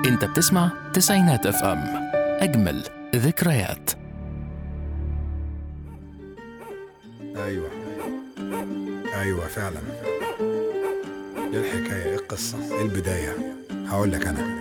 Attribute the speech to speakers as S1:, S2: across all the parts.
S1: انت بتسمع تسعينات اف ام اجمل ذكريات
S2: ايوه ايوه فعلا ايه الحكايه ايه القصه ايه البدايه هقول لك انا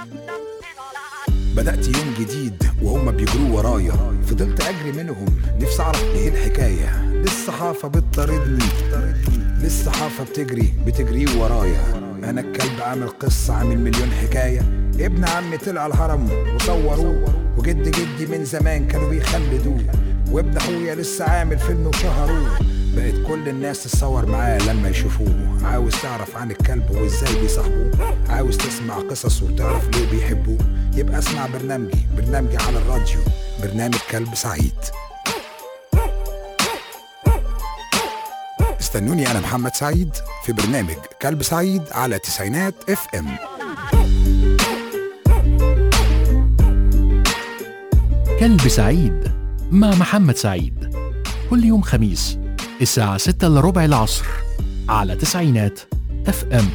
S2: بدأت يوم جديد وهم بيجروا ورايا فضلت أجري منهم نفسي أعرف إيه الحكاية للصحافة بتطاردني للصحافة بتجري بتجري ورايا أنا الكلب عامل قصة عامل مليون حكاية ابن عمي طلع الهرم وصوروه وجد جدي من زمان كانوا بيخلدوه وابن أخويا لسه عامل فيلم وشهروه بقت كل الناس تتصور معاه لما يشوفوه عاوز تعرف عن الكلب وازاي بيصاحبوه عاوز تسمع قصصه وتعرف ليه بيحبوه يبقى اسمع برنامجي برنامجي على الراديو برنامج كلب سعيد استنوني انا محمد سعيد في برنامج كلب سعيد على تسعينات اف ام
S1: كلب سعيد مع محمد سعيد كل يوم خميس الساعة 6 إلا ربع العصر على تسعينات اف ام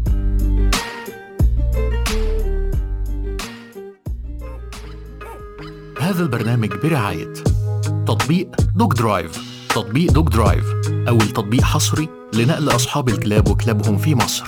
S1: هذا البرنامج برعاية تطبيق دوج درايف تطبيق دوج درايف أول تطبيق حصري لنقل أصحاب الكلاب وكلابهم في مصر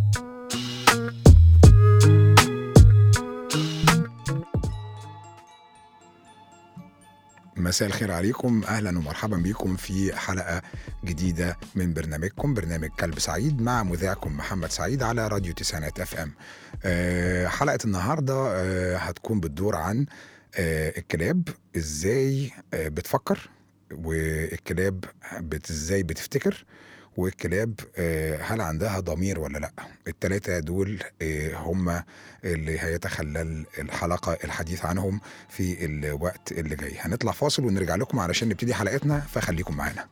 S2: مساء الخير عليكم اهلا ومرحبا بكم في حلقه جديده من برنامجكم برنامج كلب سعيد مع مذيعكم محمد سعيد على راديو تسعينات اف ام أه حلقه النهارده أه هتكون بتدور عن أه الكلاب ازاي أه بتفكر والكلاب بت ازاي بتفتكر والكلاب آه، هل عندها ضمير ولا لا التلاتة دول آه، هم اللي هيتخلل الحلقة الحديث عنهم في الوقت اللي جاي هنطلع فاصل ونرجع لكم علشان نبتدي حلقتنا فخليكم معانا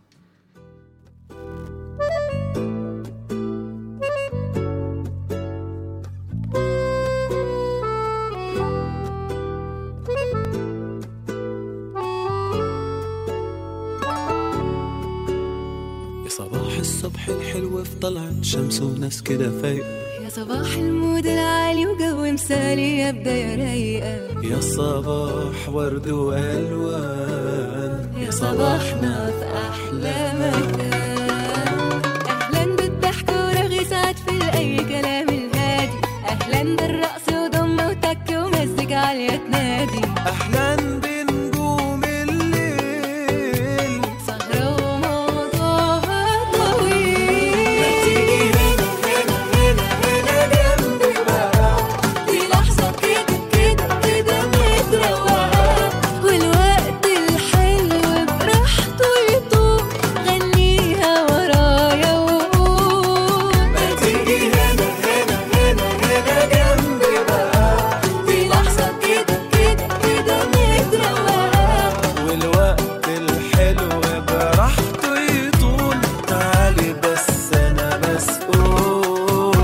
S3: يا صباح الصبح الحلو في طلعت شمس وناس كده فايقة
S4: يا صباح المود العالي وجو مثالي يا بداية رايقة
S3: يا صباح ورد وألوان
S4: يا صباحنا في أحلى مكان أهلا بالضحك ورغي سعد في أي كلام الهادي أهلا بالرقص وضمة وتك ومزج عالية تنادي
S3: أحلى بنجوم الليل
S4: سهرة وموضوعها طويل
S3: ما تيجي هنا هنا هنا هنا جنبي بقى
S4: دي لحظة كده كده كده متروقة والوقت الحلو براحته يطوق غنيها ورايا وقول
S3: ما تيجي هنا هنا هنا هنا جنبي بقى
S4: دي لحظة كده كده كده متروقة
S3: والوقت الحلو براحته يطول تعالي بس أنا مسؤول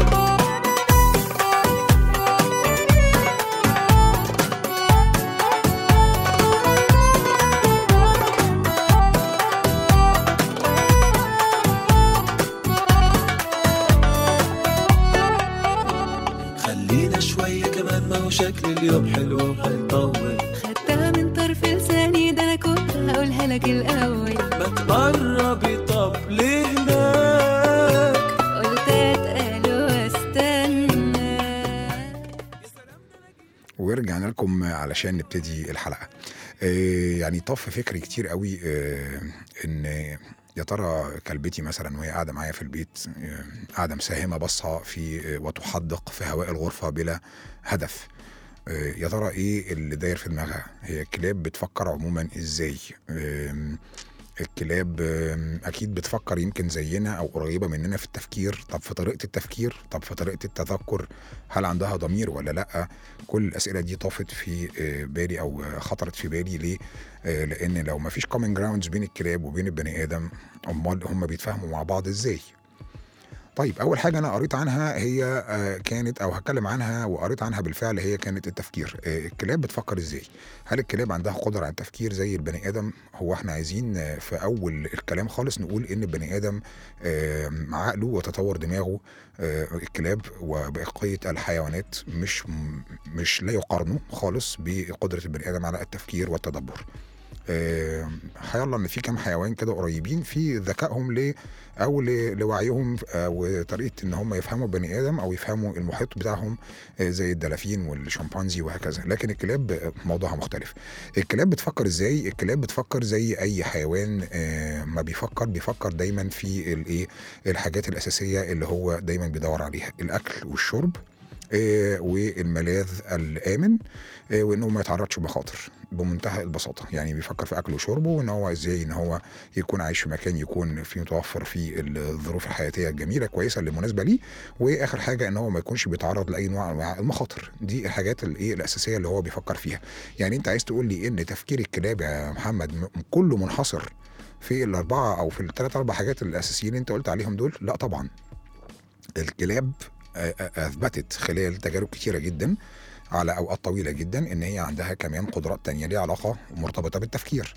S3: خلينا شوية كمان ما هو شكل اليوم حلو وهيطول
S4: خدتها من طرف لساني ده أنا كنت هقولها لك الأول
S3: ما تقربي طب ليه هناك
S4: قلت أتقل واستنى
S2: ورجعنا لكم علشان نبتدي الحلقه آه، يعني طف فكري كتير قوي آه، ان يا ترى كلبتي مثلا وهي قاعده معايا في البيت آه، قاعده مساهمه بصها في آه، وتحدق في هواء الغرفه بلا هدف آه، يا ترى ايه اللي داير في دماغها هي الكلاب بتفكر عموما ازاي آم، الكلاب آم، اكيد بتفكر يمكن زينا او قريبه مننا في التفكير طب في طريقه التفكير طب في طريقه التذكر هل عندها ضمير ولا لا كل الاسئله دي طافت في آه، بالي او آه، خطرت في بالي ليه آه، لان لو ما فيش كومن جراوندز بين الكلاب وبين البني ادم امال هم بيتفاهموا مع بعض ازاي طيب اول حاجه انا قريت عنها هي آه، كانت او هتكلم عنها وقريت عنها بالفعل هي كانت التفكير آه، الكلاب بتفكر ازاي هل الكلاب عندها قدره على التفكير زي البني ادم هو احنا عايزين آه، في اول الكلام خالص نقول ان البني ادم آه، عقله وتطور دماغه آه، الكلاب وبقيه الحيوانات مش مش لا يقارنوا خالص بقدره البني ادم على التفكير والتدبر آه، هيلا ان في كام حيوان كده قريبين في ذكائهم ل او ل- لوعيهم آه، وطريقه ان هم يفهموا البني ادم او يفهموا المحيط بتاعهم آه، زي الدلافين والشمبانزي وهكذا لكن الكلاب آه، موضوعها مختلف الكلاب بتفكر ازاي الكلاب بتفكر زي اي حيوان آه، ما بيفكر بيفكر دايما في الايه الحاجات الاساسيه اللي هو دايما بيدور عليها الاكل والشرب آه، والملاذ الامن آه، وانه ما يتعرضش بمخاطر بمنتهى البساطه يعني بيفكر في اكله وشربه وان هو ازاي ان هو يكون عايش في مكان يكون فيه متوفر فيه الظروف الحياتيه الجميله كويسه اللي مناسبه ليه واخر حاجه ان هو ما يكونش بيتعرض لاي نوع من أنواع المخاطر دي الحاجات الايه الاساسيه اللي هو بيفكر فيها يعني انت عايز تقول لي ان تفكير الكلاب يا محمد م- كله منحصر في الاربعه او في الثلاث اربع حاجات الاساسيين اللي انت قلت عليهم دول لا طبعا الكلاب آه، آه، اثبتت خلال تجارب كتيره جدا على اوقات طويله جدا ان هي عندها كمان قدرات تانية ليها علاقه مرتبطه بالتفكير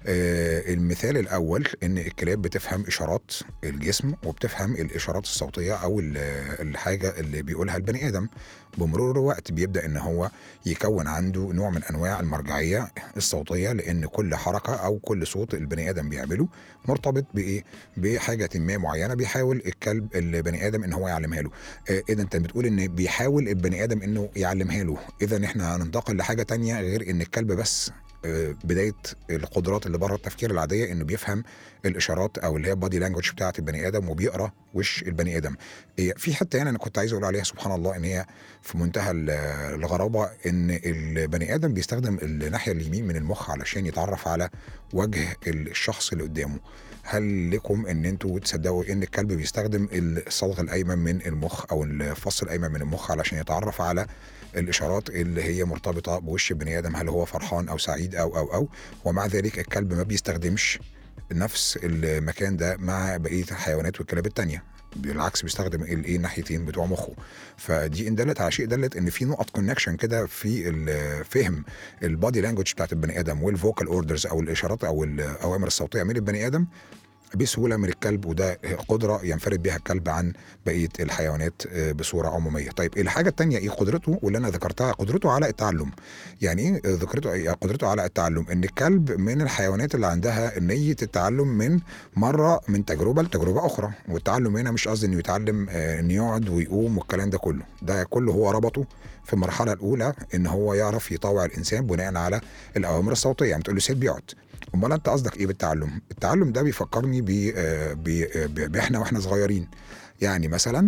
S2: آه، المثال الاول ان الكلاب بتفهم اشارات الجسم وبتفهم الاشارات الصوتيه او ال- الحاجه اللي بيقولها البني ادم بمرور الوقت بيبدا ان هو يكون عنده نوع من انواع المرجعيه الصوتيه لان كل حركه او كل صوت البني ادم بيعمله مرتبط بايه بحاجه ما معينه بيحاول الكلب البني ادم ان هو يعلمها له آه، اذا انت بتقول ان بيحاول البني ادم انه يعلمها له اذا احنا هننتقل لحاجه تانية غير ان الكلب بس آه، بدايه القدرات اللي بره التفكير العاديه انه بيفهم الاشارات او اللي هي البادي لانجوج بتاعه البني ادم وبيقرا وش البني ادم إيه، في حته هنا انا كنت عايز اقول عليها سبحان الله ان هي في منتهى ال- الغرابه ان البني ادم بيستخدم الناحيه اليمين من المخ علشان يتعرف على وجه الشخص اللي قدامه هل لكم ان انتوا تصدقوا ان الكلب بيستخدم الصدغ الايمن من المخ او الفص الايمن من المخ علشان يتعرف على الاشارات اللي هي مرتبطه بوش البني ادم هل هو فرحان او سعيد او او او ومع ذلك الكلب ما بيستخدمش نفس المكان ده مع بقيه الحيوانات والكلاب التانية بالعكس بيستخدم الايه الناحيتين بتوع مخه فدي ان دلت على شيء دلت ان في نقط كونكشن كده في ال- فهم البادي لانجوج بتاعت البني ادم والفوكال اوردرز او الاشارات او الاوامر الصوتيه من البني ادم بسهوله من الكلب وده قدره ينفرد بها الكلب عن بقيه الحيوانات آه، بصوره عموميه. طيب الحاجه الثانيه ايه قدرته واللي انا ذكرتها قدرته على التعلم. يعني ايه آه، ذكرته إيه؟ قدرته على التعلم ان الكلب من الحيوانات اللي عندها نيه التعلم من مره من تجربه لتجربه اخرى والتعلم هنا مش قصدي انه يتعلم آه، انه يقعد ويقوم والكلام ده كله ده كله هو ربطه في المرحله الاولى ان هو يعرف يطوع الانسان بناء على الاوامر الصوتيه يعني تقول له سيب بيقعد امال انت قصدك ايه بالتعلم التعلم ده بيفكرني ب آه، ب- آه، ب- باحنا واحنا صغيرين يعني مثلا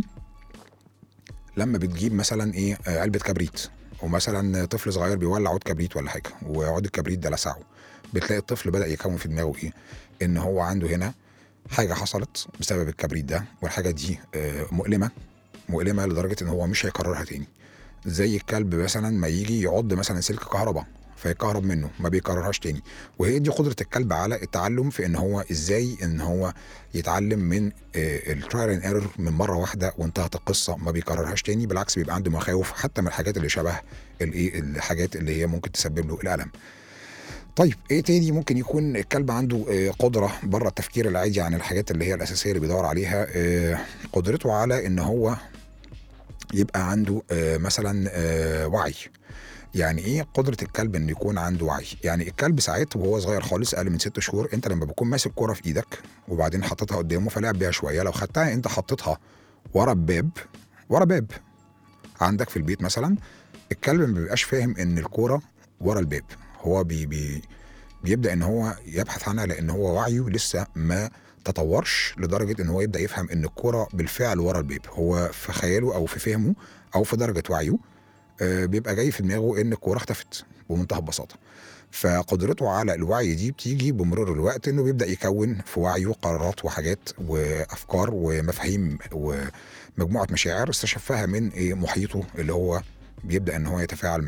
S2: لما بتجيب مثلا ايه آه، علبه كبريت ومثلا طفل صغير بيولع عود كبريت ولا حاجه وعود الكبريت ده لسعه بتلاقي الطفل بدا يكون في دماغه ايه ان هو عنده هنا حاجه حصلت بسبب الكبريت ده والحاجه دي آه، مؤلمه مؤلمه لدرجه ان هو مش هيكررها تاني زي الكلب مثلا ما يجي يعض مثلا سلك كهرباء فيكهرب منه ما بيكررهاش تاني وهي دي قدره الكلب على التعلم في ان هو ازاي ان هو يتعلم من الترايل اند ايرور من مره واحده وانتهت القصه ما بيكررهاش تاني بالعكس بيبقى عنده مخاوف حتى من الحاجات اللي شبه الايه الحاجات اللي هي ممكن تسبب له الالم طيب ايه تاني ممكن يكون الكلب عنده آه، قدره بره التفكير العادي عن الحاجات اللي هي الاساسيه اللي بيدور عليها آه، قدرته على ان هو يبقى عنده آه، مثلا آه، وعي يعني ايه قدره الكلب انه يكون عنده وعي يعني الكلب ساعات وهو صغير خالص اقل من ست شهور انت لما بتكون ماسك كرة في ايدك وبعدين حطيتها قدامه فلعب بيها شويه لو خدتها انت حطيتها ورا الباب ورا باب عندك في البيت مثلا الكلب ما بيبقاش فاهم ان الكوره ورا الباب هو بي بي بيبدا ان هو يبحث عنها لان هو وعيه لسه ما تطورش لدرجه ان هو يبدا يفهم ان الكوره بالفعل ورا الباب هو في خياله او في فهمه او في درجه وعيه آه، بيبقى جاي في دماغه ان الكوره اختفت بمنتهى البساطه فقدرته على الوعي دي بتيجي بمرور الوقت انه بيبدا يكون في وعيه قرارات وحاجات وافكار ومفاهيم ومجموعه مشاعر استشفها من إيه محيطه اللي هو بيبدا ان هو يتفاعل معاه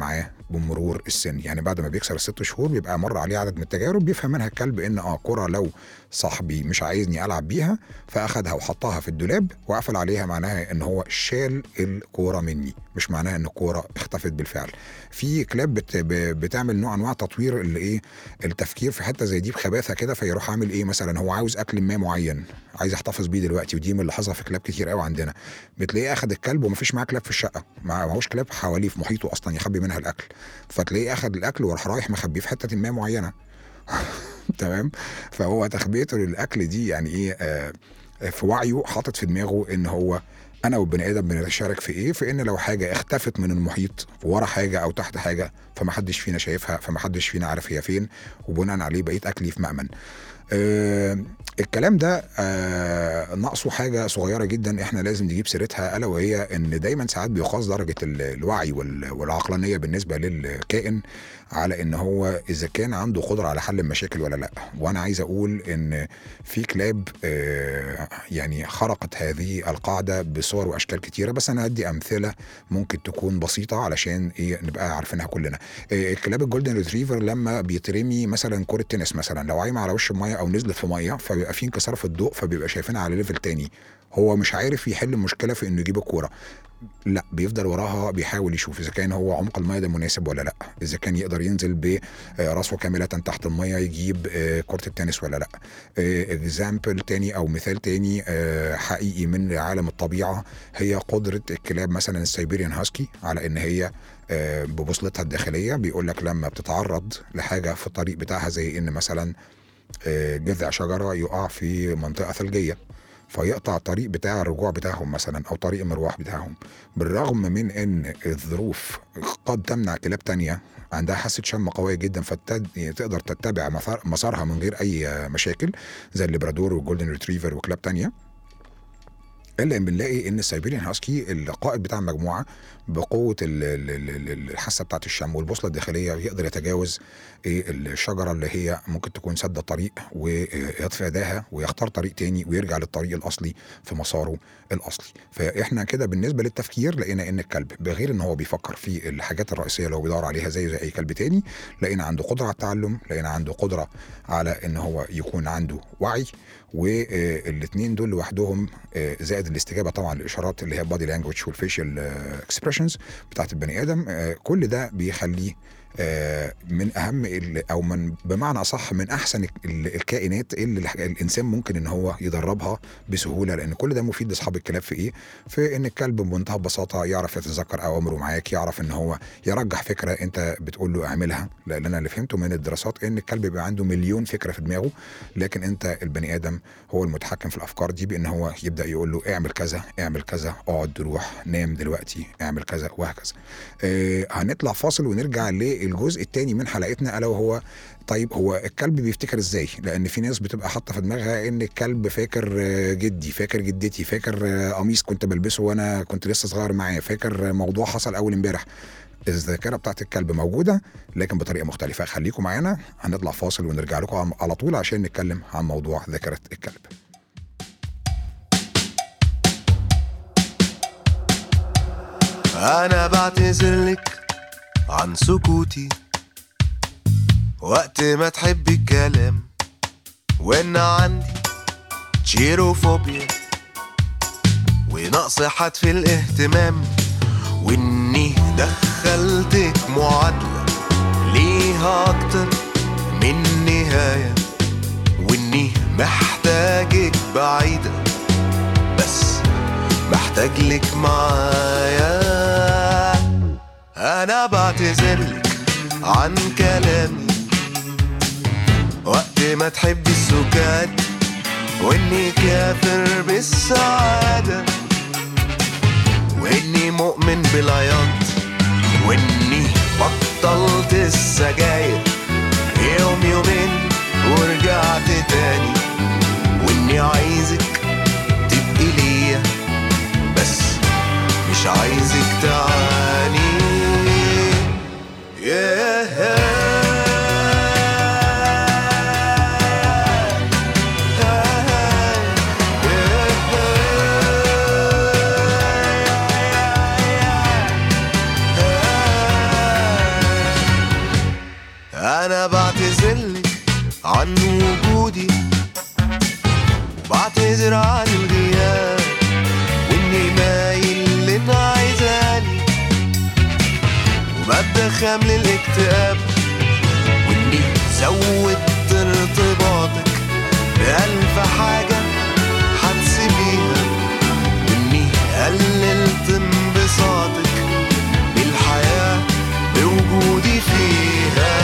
S2: بمرور السن يعني بعد ما بيكسر الست شهور بيبقى مر عليه عدد من التجارب بيفهم منها الكلب ان اه كرة لو صاحبي مش عايزني العب بيها فاخدها وحطها في الدولاب وقفل عليها معناها ان هو شال الكوره مني مش معناها ان الكوره اختفت بالفعل في كلاب بت ب- بتعمل نوع انواع تطوير اللي ايه التفكير في حته زي دي بخباثه كده فيروح عامل ايه مثلا هو عاوز اكل ما معين عايز يحتفظ بيه دلوقتي ودي من اللي حصل في كلاب كتير قوي عندنا بتلاقيه اخد الكلب ومفيش معاه كلاب في الشقه ما معهوش كلاب حواليه في محيطه اصلا يخبي منها الاكل فتلاقيه اخد الاكل وراح رايح مخبيه في حته ما معينه تمام فهو تخبيته للاكل دي يعني ايه آه في وعيه حاطط في دماغه ان هو انا والبني ادم بنتشارك في ايه في ان لو حاجه اختفت من المحيط ورا حاجه او تحت حاجه فمحدش فينا شايفها فمحدش فينا عارف هي فين وبناء عليه بقيت اكلي في مأمن آه الكلام ده آه ناقصه حاجه صغيره جدا احنا لازم نجيب سيرتها الا وهي ان دايما ساعات بيقاس درجه ال- الوعي وال- والعقلانيه بالنسبه للكائن على ان هو اذا كان عنده قدره على حل المشاكل ولا لا وانا عايز اقول ان في كلاب آه يعني خرقت هذه القاعده بصور واشكال كتيره بس انا هدي امثله ممكن تكون بسيطه علشان ايه نبقى عارفينها كلنا آه الكلاب الجولدن ريتريفر لما بيترمي مثلا كره تنس مثلا لو عايمه على وش الميه او نزلت في ميه فبيبقى في انكسار في الضوء فبيبقى شايفينها على ليفل تاني هو مش عارف يحل المشكله في انه يجيب الكوره لا بيفضل وراها بيحاول يشوف اذا كان هو عمق الميه ده مناسب ولا لا اذا كان يقدر ينزل براسه كامله تحت الميه يجيب آه، كره التنس ولا لا اكزامبل تاني او مثال تاني آه، حقيقي من عالم الطبيعه هي قدره الكلاب مثلا السيبيريان هاسكي على ان هي آه، ببوصلتها الداخليه بيقول لك لما بتتعرض لحاجه في الطريق بتاعها زي ان مثلا آه، جذع شجره يقع في منطقه ثلجيه فيقطع الطريق بتاع الرجوع بتاعهم مثلا او طريق المروح بتاعهم بالرغم من ان الظروف قد تمنع كلاب تانية عندها حاسه شم قويه جدا فتقدر تتبع مسار- مسارها من غير اي مشاكل زي الليبرادور والجولدن ريتريفر وكلاب تانية الا ان بنلاقي ان السيبيريان هاسكي القائد بتاع المجموعه بقوه ال- ال- ال- ال- الحاسه بتاعت الشم والبوصله الداخليه يقدر يتجاوز إيه الشجره اللي هي ممكن تكون سد طريق ويتفاداها ويختار طريق تاني ويرجع للطريق الاصلي في مساره الاصلي فاحنا كده بالنسبه للتفكير لقينا ان الكلب بغير ان هو بيفكر في الحاجات الرئيسيه اللي هو بيدور عليها زي زي اي كلب تاني لقينا عنده قدره على التعلم لقينا عنده قدره على ان هو يكون عنده وعي والاثنين دول لوحدهم آه، زائد الاستجابه طبعا للاشارات اللي هي بادي لانجوج والفيشال اكسبريشنز بتاعت البني ادم آه، كل ده بيخليه آه، من اهم ال- او من بمعنى اصح من احسن ال- ال- الكائنات اللي الح- الانسان ممكن ان هو يدربها بسهوله لان كل ده مفيد لاصحاب الكلاب في ايه؟ في ان الكلب بمنتهى البساطه يعرف يتذكر اوامره معاك يعرف ان هو يرجح فكره انت بتقول له اعملها لان انا اللي فهمته من الدراسات ان الكلب بيبقى عنده مليون فكره في دماغه لكن انت البني ادم هو المتحكم في الافكار دي بان هو يبدا يقول له اعمل كذا اعمل كذا اقعد روح نام دلوقتي اعمل كذا وهكذا آه هنطلع فاصل ونرجع للجزء الثاني من حلقتنا الا وهو طيب هو الكلب بيفتكر ازاي؟ لان في ناس بتبقى حاطه في دماغها ان الكلب فاكر آه، جدي، فاكر جدتي، فاكر آه، قميص كنت بلبسه وانا كنت لسه صغير معاه، فاكر آه، موضوع حصل اول امبارح. الذاكره بتاعت الكلب موجوده لكن بطريقه مختلفه، خليكم معانا هنطلع فاصل ونرجع لكم عم- على طول عشان نتكلم عن موضوع ذاكره الكلب.
S3: انا بعتذرلك عن سكوتي وقت ما تحبي الكلام وان عندي تشيروفوبيا ونقص حد في الاهتمام واني دخلتك معادلة ليها اكتر من نهاية واني محتاجك بعيدة بس محتاج لك معايا انا بعتذرلك عن كلامي وقت ما تحبي السكات واني كافر بالسعادة واني مؤمن بالعياط واني بطلت السجاير يوم يومين ورجعت تاني واني عايزك تبقي ليا بس مش عايزك تعاني خام للاكتئاب واني زودت ارتباطك بألف حاجة هتسيبيها واني قللت انبساطك بالحياة بوجودي فيها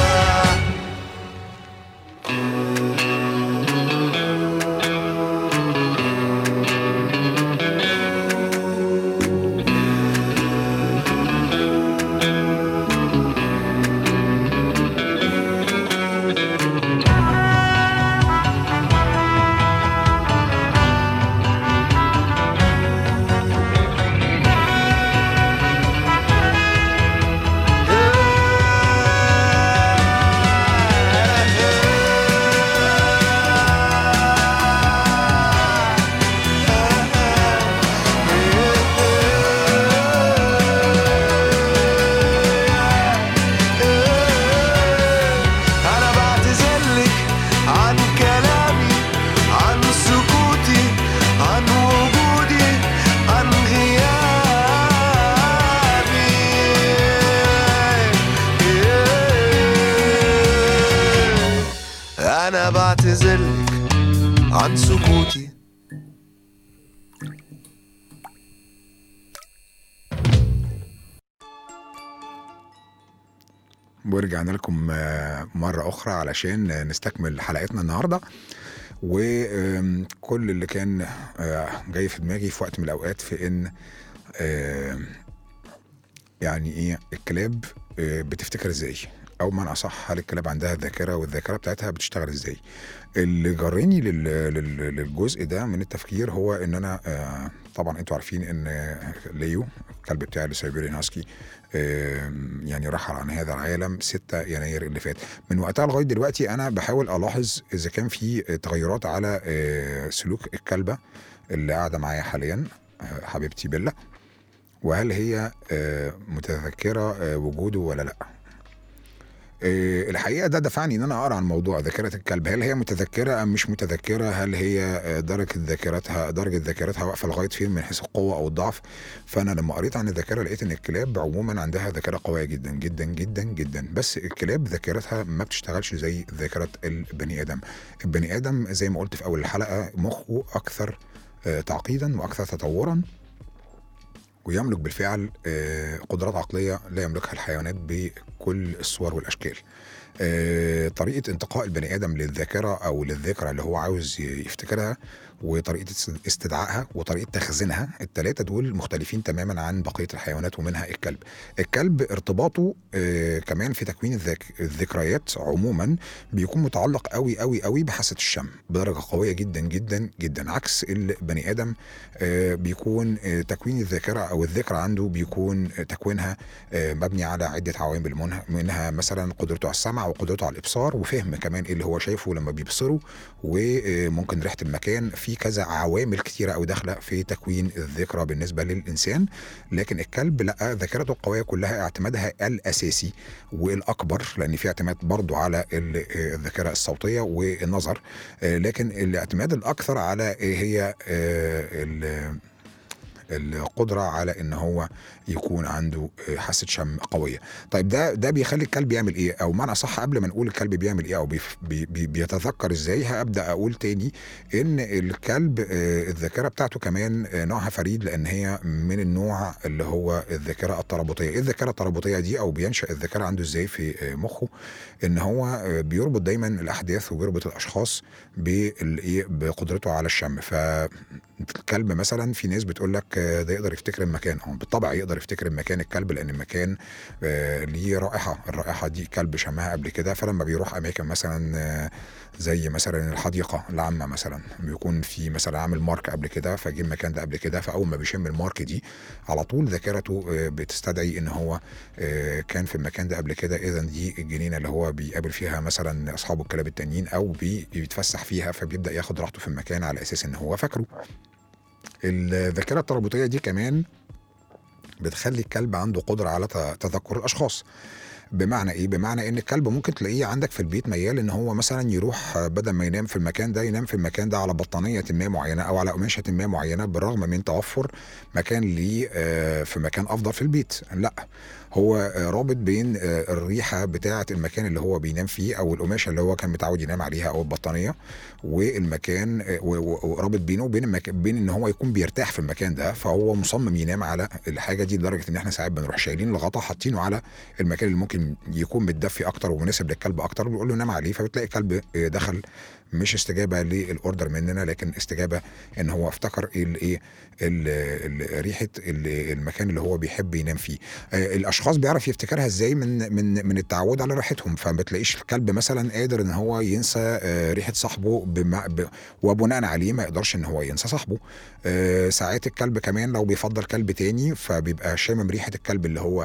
S3: أنا بعتذرلك عن كلامي عن سكوتي عن وجودي عن غيابي أنا بعتذرلك عن سكوتي
S2: ورجعنا لكم آه، مرة أخرى علشان نستكمل حلقتنا النهاردة وكل اللي كان آه، جاي في دماغي في وقت من الأوقات في إن آه، يعني إيه الكلاب آه، بتفتكر إزاي أو بمعنى أصح هل الكلاب عندها ذاكرة والذاكرة بتاعتها بتشتغل إزاي اللي جرني لل- لل- للجزء ده من التفكير هو إن أنا آه، طبعا أنتوا عارفين إن ليو الكلب بتاعي السيبيريان هاسكي آم، يعني رحل عن هذا العالم 6 يناير اللي فات من وقتها لغايه دلوقتي انا بحاول الاحظ اذا كان في تغيرات على آه، سلوك الكلبه اللي قاعده معايا حاليا آه، حبيبتي بيلا وهل هي آه، متذكره آه، وجوده ولا لا آه، الحقيقه ده دفعني ان انا اقرا عن موضوع ذاكره الكلب هل هي متذكره ام مش متذكره هل هي آه، درجه ذاكرتها درجه ذاكرتها واقفه لغايه فين من حيث القوه او الضعف فانا لما قريت عن الذاكره لقيت ان الكلاب عموما عندها ذاكره قويه جدا جدا جدا جدا بس الكلاب ذاكرتها ما بتشتغلش زي ذاكره البني ادم البني ادم زي ما قلت في اول الحلقه مخه اكثر آه، تعقيدا واكثر تطورا ويملك بالفعل آه، قدرات عقليه لا يملكها الحيوانات بكل الصور والاشكال آه، طريقه انتقاء البني ادم للذاكره او للذكرى اللي هو عاوز ي- يفتكرها وطريقه است- استدعائها وطريقه تخزينها الثلاثه دول مختلفين تماما عن بقيه الحيوانات ومنها الكلب الكلب ارتباطه آه، كمان في تكوين الذاك... الذكريات عموما بيكون متعلق قوي قوي قوي بحاسه الشم بدرجه قويه جدا جدا جدا عكس البني ادم آه، بيكون آه، تكوين الذاكره او الذكرى عنده بيكون آه، تكوينها آه، مبني على عده عوامل منها, منها مثلا قدرته على السمع وقدرته على الابصار وفهم كمان ايه اللي هو شايفه لما بيبصره وممكن ريحه المكان في كذا عوامل كتيره قوي داخله في تكوين الذكرى بالنسبه للانسان لكن الكلب لا ذاكرته القويه كلها اعتمادها الاساسي والاكبر لان في اعتماد برضو على ال- آه، الذاكره الصوتيه والنظر آه، لكن الاعتماد الاكثر على آه، هي آه، ال- القدره على ان هو يكون عنده آه، حاسه شم قويه طيب ده ده بيخلي الكلب يعمل ايه او معنى صح قبل ما نقول الكلب بيعمل ايه او بيف- بي بي بيتذكر ازاي هبدا اقول تاني ان الكلب آه، الذاكره بتاعته كمان آه، نوعها فريد لان هي من النوع اللي هو الذاكره الترابطيه ايه الذاكره الترابطيه دي او بينشا الذاكره عنده ازاي في آه، مخه ان هو آه، بيربط دايما الاحداث وبيربط الاشخاص بالايه بقدرته على الشم ف الكلب مثلا في ناس بتقول لك آه، ده يقدر يفتكر المكان هو بالطبع يقدر يفتكر المكان الكلب لان المكان آه، ليه رائحه الرائحه دي كلب شمها قبل كده فلما بيروح اماكن مثلا آه، زي مثلا الحديقه العامه مثلا بيكون في مثلا عامل مارك قبل كده فجه المكان ده قبل كده فاول ما بيشم المارك دي على طول ذاكرته آه، بتستدعي ان هو آه، كان في المكان ده قبل كده اذا دي الجنينه اللي هو بيقابل فيها مثلا اصحابه الكلاب التانيين او بي- بيتفسح فيها فبيبدا ياخد راحته في المكان على اساس ان هو فاكره الذاكره الترابطيه دي كمان بتخلي الكلب عنده قدره على ت- تذكر الاشخاص بمعنى ايه بمعنى ان الكلب ممكن تلاقيه عندك في البيت ميال ان هو مثلا يروح آه، بدل ما ينام في المكان ده ينام في المكان ده على بطانيه ما معينه او على قماشه ما معينه بالرغم من توفر مكان ليه آه، في مكان افضل في البيت لا هو آه، رابط بين آه، الريحه بتاعه المكان اللي هو بينام فيه او القماشه اللي هو كان متعود ينام عليها او البطانيه والمكان آه، و- و- ورابط بينه وبين المكان بين ان هو يكون بيرتاح في المكان ده فهو مصمم ينام على الحاجه دي لدرجه ان احنا ساعات بنروح شايلين الغطا حاطينه على المكان اللي ممكن يكون متدفي اكتر ومناسب للكلب اكتر وبنقول له نام عليه فبتلاقي الكلب آه، دخل مش استجابه للاوردر مننا لكن استجابه ان هو افتكر الايه ال- ال- ريحه ال- المكان اللي هو بيحب ينام فيه آه، الاشخاص بيعرف يفتكرها ازاي من من من التعود على ريحتهم فما بتلاقيش الكلب مثلا قادر ان هو ينسى آه، ريحه صاحبه بما ب وبناء عليه ما يقدرش ان هو ينسى صاحبه آه، ساعات الكلب كمان لو بيفضل كلب تاني فبيبقى شامم ريحه الكلب اللي هو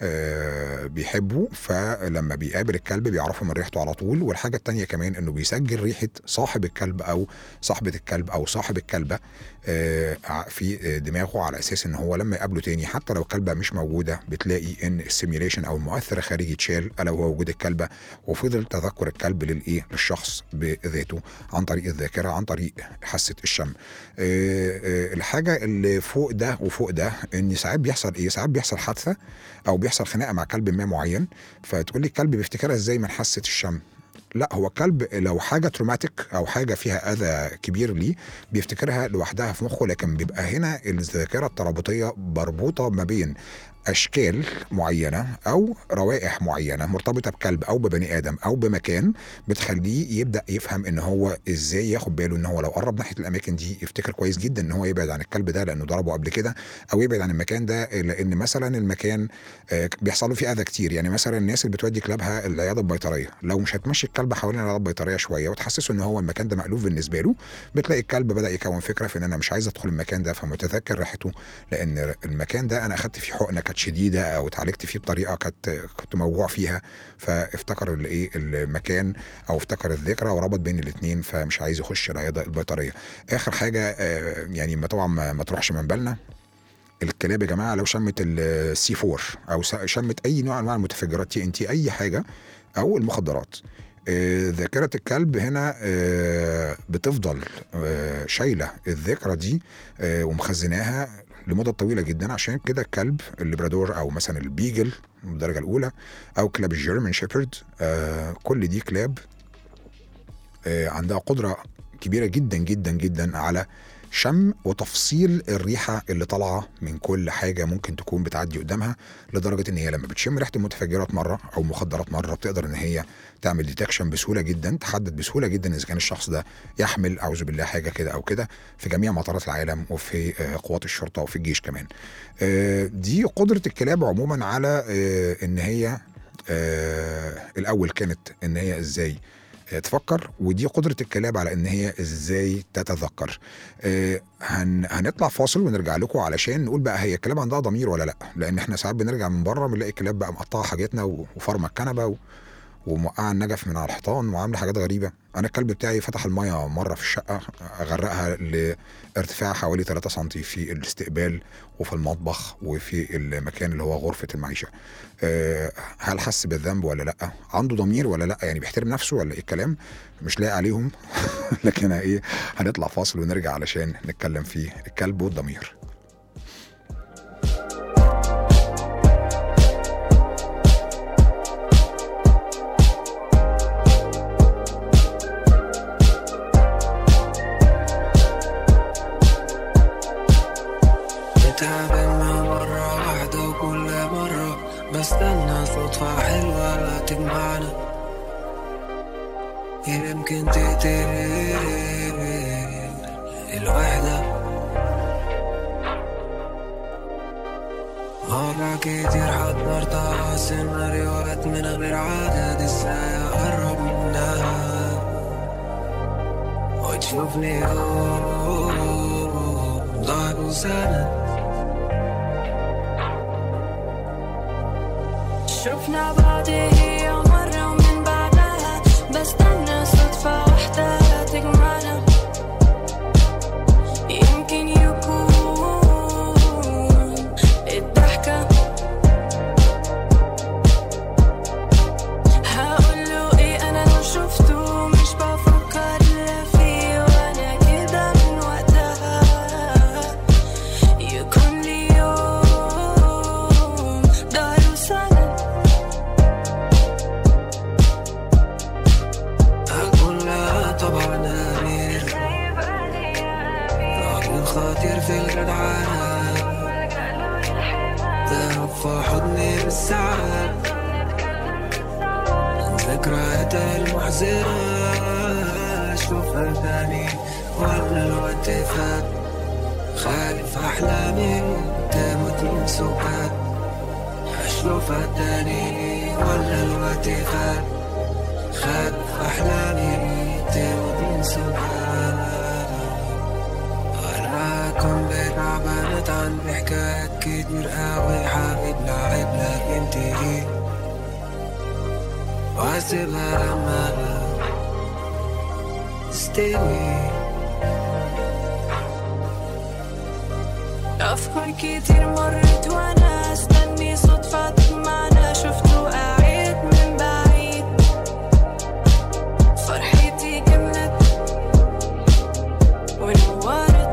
S2: آه، بيحبه فلما بيقابل الكلب بيعرفه من ريحته على طول والحاجه التانيه كمان انه بيسجل ريحه صاحب الكلب او صاحبه الكلب او صاحب الكلبه آه، ع- في آه، دماغه على اساس ان هو لما يقابله تاني حتى لو الكلبه مش موجوده بتلاقي ان السيميوليشن او المؤثر الخارجي اتشال الا وهو وجود الكلبه وفضل تذكر الكلب للايه للشخص بذاته عن طريق الذاكره عن طريق حاسه الشم آه، آه، الحاجه اللي فوق ده وفوق ده ان ساعات بيحصل ايه ساعات بيحصل حادثه او بيحصل خناقه مع كلب ما معين فتقول لي الكلب بيفتكرها ازاي من حاسه الشم لا هو الكلب لو حاجه تروماتيك او حاجه فيها اذى كبير ليه بيفتكرها لوحدها في مخه لكن بيبقى هنا الذاكره الترابطيه مربوطه ما بين اشكال معينه او روائح معينه مرتبطه بكلب او ببني ادم او بمكان بتخليه يبدا يفهم ان هو ازاي ياخد باله ان هو لو قرب ناحيه الاماكن دي يفتكر كويس جدا ان هو يبعد عن الكلب ده لانه ضربه قبل كده او يبعد عن المكان ده لان مثلا المكان آه، بيحصل له فيه اذى كتير يعني مثلا الناس اللي بتودي كلابها العياده البيطريه لو مش هتمشي الكلب حوالين العياده البيطريه شويه وتحسسه ان هو المكان ده مألوف بالنسبه له بتلاقي الكلب بدا يكون فكره في ان انا مش عايز ادخل المكان ده فمتذكر ريحته لان المكان ده انا اخدت فيه حقنه كانت شديده او اتعالجت فيه بطريقه كانت كنت موجوع فيها فافتكر الايه المكان او افتكر الذكرى وربط بين الاثنين فمش عايز يخش العياده البيطريه اخر حاجه آه، يعني ما طبعا ما ما تروحش من بالنا الكلاب يا جماعه لو شمت السي 4 او س- شمت اي نوع من انواع المتفجرات تي ان تي اي حاجه او المخدرات آه، ذاكرة الكلب هنا آه، بتفضل آه، شايلة الذكرى دي آه، ومخزناها لمدة طويلة جدا عشان كده الكلب الليبرادور أو مثلا البيجل من الدرجة الأولى أو كلاب الجيرمان شيبرد آه، كل دي كلاب آه، عندها قدرة كبيرة جدا جدا جدا على شم وتفصيل الريحة اللي طالعة من كل حاجة ممكن تكون بتعدي قدامها لدرجة ان هي لما بتشم ريحة المتفجرات مرة او مخدرات مرة بتقدر ان هي تعمل ديتكشن بسهولة جدا تحدد بسهولة جدا اذا كان الشخص ده يحمل اعوذ بالله حاجة كده او كده في جميع مطارات العالم وفي آه، قوات الشرطة وفي الجيش كمان آه، دي قدرة الكلاب عموما على آه، ان هي آه، الاول كانت ان هي ازاي تفكر ودي قدرة الكلاب على ان هي ازاي تتذكر آه، هن هنطلع فاصل ونرجع لكم علشان نقول بقى هي الكلاب عندها ضمير ولا لا لان احنا ساعات بنرجع من بره بنلاقي الكلاب بقى مقطعه حاجاتنا و- وفارمه الكنبه و... وموقعه النجف من على الحيطان وعامله حاجات غريبه انا الكلب بتاعي فتح الميه مره في الشقه غرقها لارتفاع حوالي 3 سم في الاستقبال وفي المطبخ وفي المكان اللي هو غرفه المعيشه آه، هل حس بالذنب ولا لا عنده ضمير ولا لا يعني بيحترم نفسه ولا ايه الكلام مش لاقي عليهم لكن ايه هنطلع فاصل ونرجع علشان نتكلم في الكلب والضمير
S3: نتقابل من مرة واحدة وكل مرة بستنى صدفة حلوة تجمعنا يمكن تقتل الوحدة مرة كتير حضرتها سيناريوهات من غير عدد ازاي اقرب منها وتشوفني ضهر وسند
S4: شفنا بعض هي مرة ومن بعدها بستنى صدفة واحدة تجمعنا يمكن يكون الضحكة
S3: تهرب في حضني بالساعات ذكرياتها المحزنة أشوفها تاني ولا الوقت فات خالف أحلامي تموت من سكات أشوفها تاني ولا الوقت فات خالف أحلامي تموت من سكات أنا كنت تعبانة عن حكايات كتير قوي حبيب لعب لكن تيجي واسيبها لما تستوي
S5: أفكار كتير مرت وأنا أستني صدفة تجمعنا شفته قاعد من بعيد فرحتي كملت ونورت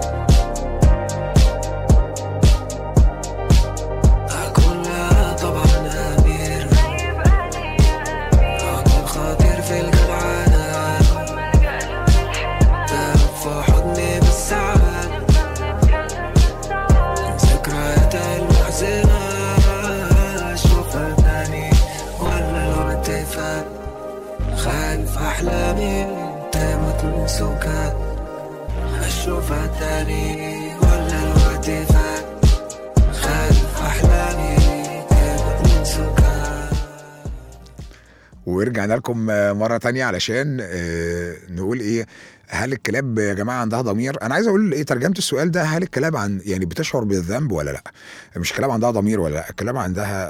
S3: أكون لها طبعا أمير راجل خاطر في الجدعنة تهرب في حضني بالساعات ذكرياتها المحزنة أشوفها تاني ولا الوقت فات خايف أحلامي تموت من سكات أشوفها تاني ولا الوقت فات خايف أحلامي تموت من سكات
S2: ورجعنا لكم آه، مرة تانية علشان آه، نقول ايه هل الكلاب يا جماعة عندها ضمير؟ أنا عايز أقول إيه ترجمة السؤال ده هل الكلاب عن يعني بتشعر بالذنب ولا لأ؟ مش الكلاب عندها ضمير ولا لأ؟ الكلاب عندها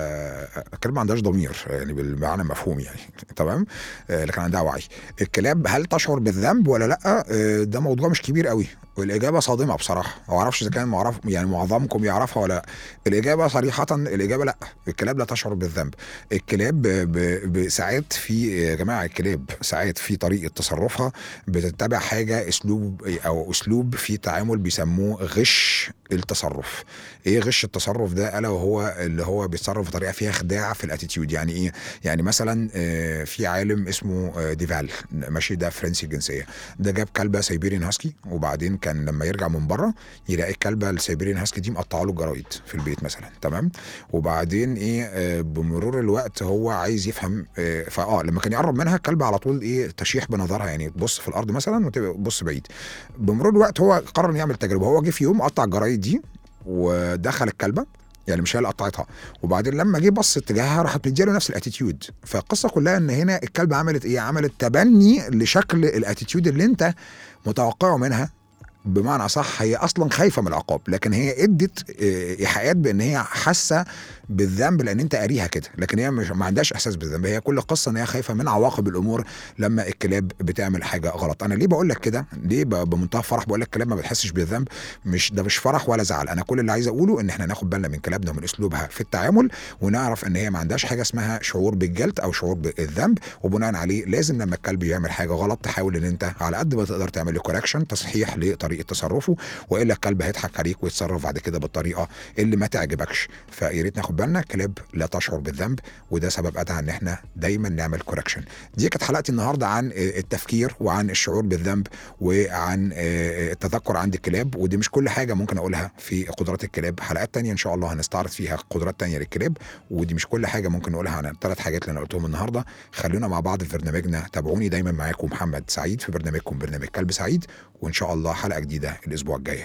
S2: آه، الكلاب ما عندهاش ضمير يعني بالمعنى المفهوم يعني تمام؟ آه، لكن عندها وعي. الكلاب هل تشعر بالذنب ولا لأ؟ آه، ده موضوع مش كبير قوي والإجابة صادمة بصراحة، ما أعرفش إذا كان معرف يعني معظمكم يعرفها ولا لأ. الإجابة صريحة الإجابة لأ، الكلاب لا تشعر بالذنب. الكلاب ب- ب- ساعات في يا جماعة الكلاب ساعات في طريقة تصرفها بتتبع حاجه اسلوب او اسلوب في تعامل بيسموه غش التصرف ايه غش التصرف ده الا وهو اللي هو بيتصرف بطريقه فيها خداع في الاتيتيود يعني ايه يعني مثلا آه، في عالم اسمه آه، ديفال ماشي ده فرنسي الجنسيه ده جاب كلبه سيبيريان هاسكي وبعدين كان لما يرجع من بره يلاقي الكلبه السيبيريان هاسكي دي مقطعه له الجرايد في البيت مثلا تمام وبعدين ايه آه، بمرور الوقت هو عايز يفهم آه، فاه لما كان يقرب منها الكلبه على طول ايه تشيح بنظرها يعني تبص في الارض مثلا وتبص بعيد بمرور الوقت هو قرر انه يعمل تجربه هو جه في يوم قطع الجرايد دي ودخل الكلبه يعني مش هي اللي قطعتها وبعدين لما جه بص اتجاهها راحت مدياله نفس الاتيتيود فالقصه كلها ان هنا الكلبه عملت ايه عملت تبني لشكل الاتيتيود اللي انت متوقعه منها بمعنى صح هي اصلا خايفه من العقاب لكن هي ادت آه، ايحاءات بان هي حاسه بالذنب لان انت قاريها كده لكن هي مش ما عندهاش احساس بالذنب هي كل القصه ان هي خايفه من عواقب الامور لما الكلاب بتعمل حاجه غلط انا ليه بقول لك كده ليه ب- بمنتهى الفرح بقول لك الكلاب ما بتحسش بالذنب مش ده مش فرح ولا زعل انا كل اللي عايز اقوله ان احنا ناخد بالنا من كلابنا ومن اسلوبها في التعامل ونعرف ان هي ما عندهاش حاجه اسمها شعور بالجلد او شعور بالذنب وبناء عليه لازم لما الكلب يعمل حاجه غلط تحاول ان انت على قد ما تقدر تعمل له كوركشن تصحيح لطريقه تصرفه والا الكلب هيضحك عليك ويتصرف بعد كده بالطريقه اللي ما تعجبكش فيا ريت ناخد بالنا الكلاب لا تشعر بالذنب وده سبب ادعى ان احنا دايما نعمل كوركشن دي كانت حلقتي النهارده عن التفكير وعن الشعور بالذنب وعن التذكر عند الكلاب ودي مش كل حاجه ممكن اقولها في قدرات الكلاب حلقات تانية ان شاء الله هنستعرض فيها قدرات تانية للكلاب ودي مش كل حاجه ممكن نقولها عن الثلاث حاجات اللي انا قلتهم النهارده خلونا مع بعض في برنامجنا تابعوني دايما معاكم محمد سعيد في برنامجكم برنامج كلب سعيد وان شاء الله حلقه جديده الاسبوع الجاي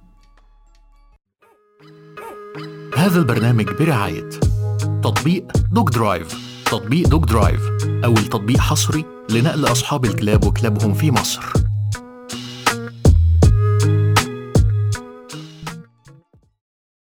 S1: هذا البرنامج برعاية تطبيق دوج درايف تطبيق دوج درايف أول تطبيق حصري لنقل أصحاب الكلاب وكلابهم في مصر